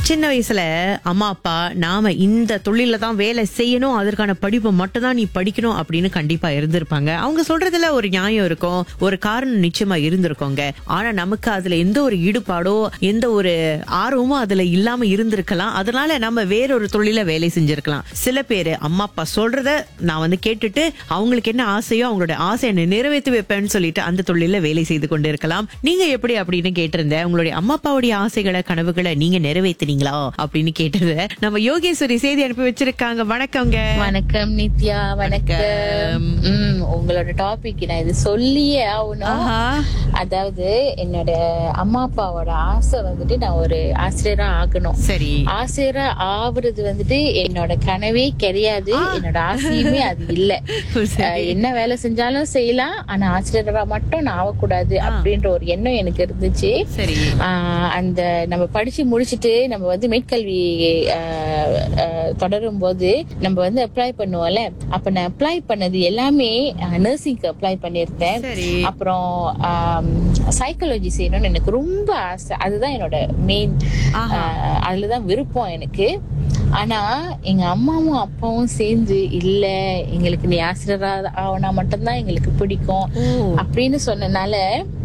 சின்ன வயசுல அம்மா அப்பா நாம இந்த தொழில தான் வேலை செய்யணும் அதற்கான படிப்பை மட்டும் தான் நீ படிக்கணும் அப்படின்னு கண்டிப்பா இருந்திருப்பாங்க அவங்க சொல்றதுல ஒரு நியாயம் இருக்கும் ஒரு காரணம் நிச்சயமா இருந்திருக்கோங்க ஆனா நமக்கு அதுல எந்த ஒரு ஈடுபாடோ எந்த ஒரு ஆர்வமும் அதுல இல்லாம இருந்திருக்கலாம் அதனால நம்ம வேறொரு தொழில வேலை செஞ்சிருக்கலாம் சில பேரு அம்மா அப்பா சொல்றத நான் வந்து கேட்டுட்டு அவங்களுக்கு என்ன ஆசையோ அவங்களோட ஆசை என்ன நிறைவேற்றி வைப்பேன்னு சொல்லிட்டு அந்த தொழில வேலை செய்து கொண்டு இருக்கலாம் நீங்க எப்படி அப்படின்னு கேட்டிருந்தேன் உங்களுடைய அம்மா அப்பாவுடைய ஆசைகளை கனவுகளை நீங்க நிறைவேத்துனீங்களா அப்படின்னு கேட்டது நம்ம யோகேஸ்வரி செய்தி அனுப்பி வச்சிருக்காங்க வணக்கங்க வணக்கம் நித்யா வணக்கம் ம், உங்களோட டாபிக் நான் இது சொல்லியே ஆகணும் ஆஹா. அதாவது என்னோட அம்மா அப்பாவோட ஆசை வந்துட்டு நான் ஒரு ஆசிரியரா ஆகணும் சரி ஆசிரியரா ஆகுறது வந்துட்டு என்னோட கனவே கிடையாது என்னோட ஆசையுமே அது இல்ல சரி. அஹ், என்ன வேலை செஞ்சாலும் செய்யலாம் ஆனா ஆசிரியரா மட்டும் நான் ஆகக்கூடாது அப்படின்ற ஒரு எண்ணம் எனக்கு இருந்துச்சு சரி ஆஹ் அந்த நம்ம படிச்சு முடிச்சிட்டு நம்ம வந்து மேற்கல்வி ஆஹ் ஆஹ் தொடரும் போது நம்ம வந்து அப்ளை பண்ணுவோம்ல அப்ப நான் அப்ளை பண்ணது எல்லாமே நர்சிங்க்கு அப்ளை பண்ணியிருந்தேன் சரி அப்புறம் சைக்காலஜி செய்யணும்னு எனக்கு ரொம்ப ஆசை அதுதான் என்னோட மெயின் ஆஹா. அதுலதான் விருப்பம் எனக்கு ஆனா எங்க அம்மாவும் அப்பாவும் சேர்ந்து இல்ல எங்களுக்கு நீ ஆசிரியரா ஆவனா மட்டும்தான் எங்களுக்கு பிடிக்கும் ஓ அப்படின்னு சொன்னனால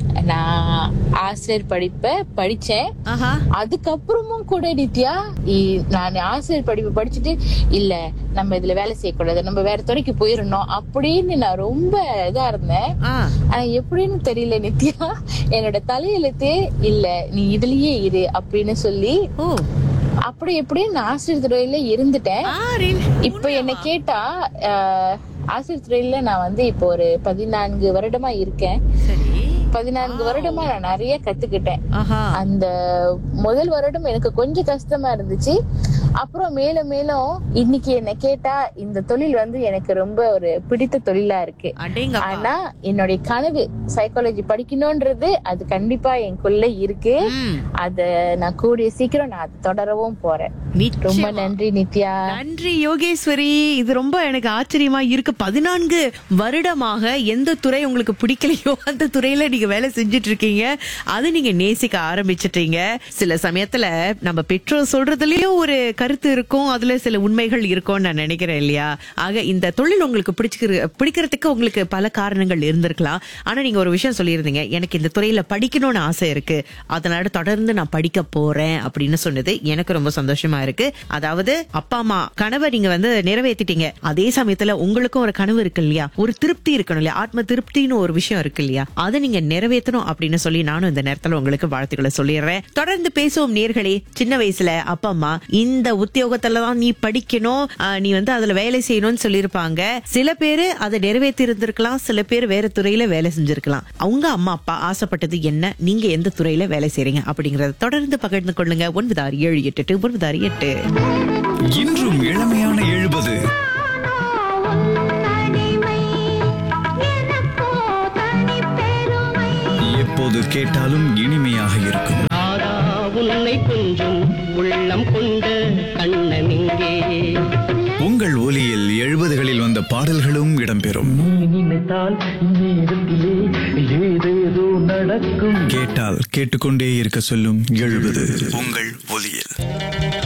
நான் ஆசிரியர் படிப்பை படிச்சேன் ஆஹா அதுக்கப்புறமும் கூட நித்யா இ- நான் ஆசிரியர் படிப்பு படிச்சுட்டு இல்ல நம்ம இதுல வேலை செய்யக்கூடாது நம்ம வேற துறைக்கு போயிடணும் அப்படின்னு நான் ரொம்ப இதா இருந்தேன் ஆ ஆனா எப்படின்னு தெரியல நித்யா என்னோட தலையெழுத்து இல்ல நீ இதுலயே இரு அப்படின்னு சொல்லி ஓ அப்படி எப்படின்னு நான் ஆசிரியர் துறையில இருந்துட்டேன் ஆ, ரெண்டு- இப்ப என்ன கேட்டா ஆஹ், ஆசிரியர் துறையில நான் வந்து இப்போ ஒரு பதினான்கு வருடமா இருக்கேன் சரி பதினான்கு வருடமா நான் நிறைய கத்துக்கிட்டேன் ஆஹா அந்த முதல் வருடம் எனக்கு கொஞ்சம் கஷ்டமா இருந்துச்சு அப்புறம் மேலும் மேலும் இன்னைக்கு என்ன கேட்டா இந்த தொழில் வந்து எனக்கு ரொம்ப ஒரு பிடித்த தொழிலா இருக்கு அடேங்க ஆனா என்னுடைய கனவு சைக்காலஜி படிக்கணும்ன்றது அது கண்டிப்பா எனக்குள்ள இருக்கு அத நான் கூடிய சீக்கிரம் நான் அதை தொடரவும் போறேன் ரொம்ப நன்றி நித்யா நன்றி யோகேஸ்வரி இது ரொம்ப எனக்கு ஆச்சரியமா இருக்கு பதினான்கு வருடமாக எந்த துறை உங்களுக்கு பிடிக்கலையோ அந்த துறையில நீங்க வேலை செஞ்சுட்டு இருக்கீங்க அது நீங்க நேசிக்க ஆரம்பிச்சிட்டீங்க சில சமயத்துல நம்ம பெற்றோர் சொல்றதுலயும் ஒரு கருத்து இருக்கும் அதுல சில உண்மைகள் இருக்கும்னு நான் நினைக்கிறேன் இல்லையா ஆக இந்த தொழில் உங்களுக்கு பிடிச்சிக்கிற பிடிக்கிறதுக்கு உங்களுக்கு பல காரணங்கள் இருந்திருக்கலாம் ஆனா நீங்க ஒரு விஷயம் சொல்லியிருந்தீங்க எனக்கு இந்த துறையில படிக்கணும்னு ஆசை இருக்கு அதனால தொடர்ந்து நான் படிக்க போறேன் அப்படின்னு சொன்னது எனக்கு ரொம்ப சந்தோஷமா இருக்கு அதாவது அப்பா அம்மா கனவை நீங்க வந்து நிறைவேற்றிட்டீங்க அதே சமயத்துல உங்களுக்கும் ஒரு கனவு இருக்கு இல்லையா ஒரு திருப்தி இருக்கணும் இல்லையா ஆத்ம திருப்தின்னு ஒரு விஷயம் இருக்கு இல்லையா அதை நீங்க நிறைவேற்றணும் அப்படின்னு சொல்லி நானும் இந்த நேரத்துல உங்களுக்கு வாழ்த்துக்களை சொல்லிடுறேன் தொடர்ந்து பேசுவோம் நேர்களே சின்ன வயசுல அப்பா அம்மா இந்த உத்தியோகத்துல தான் நீ படிக்கணும் ஆஹ், நீ வந்து அதுல வேலை செய்யணும்னு சொல்லியிருப்பாங்க சில பேரு அதை நிறைவேற்றி இருந்திருக்கலாம் சில பேர் வேற துறையில வேலை செஞ்சிருக்கலாம் அவங்க அம்மா அப்பா ஆசைப்பட்டது என்ன நீங்க எந்த துறையில வேலை செய்றீங்க அப்படிங்கறத தொடர்ந்து பகிர்ந்து கொள்ளுங்க ஒன்பது ஆறு ஏழு எட்டு எட்டு ஒன்பது ஆறு எட்டு இன்றும் இளமையான எழுபது எப்போது கேட்டாலும் இனிமையாக இருக்கும் ராதா உன்னை கொஞ்சம் உள்ளம் கொண்ட கண்ணன் இங்கே உங்கள் ஒலியில் எழுபதுகளில் வந்த பாடல்களும் இடம்பெறும் நீ நினைத்தால் நேரத்திலே ஏதேதோ நடக்கும் கேட்டால் கேட்டுக்கொண்டே இருக்க சொல்லும் எழுபது உங்கள்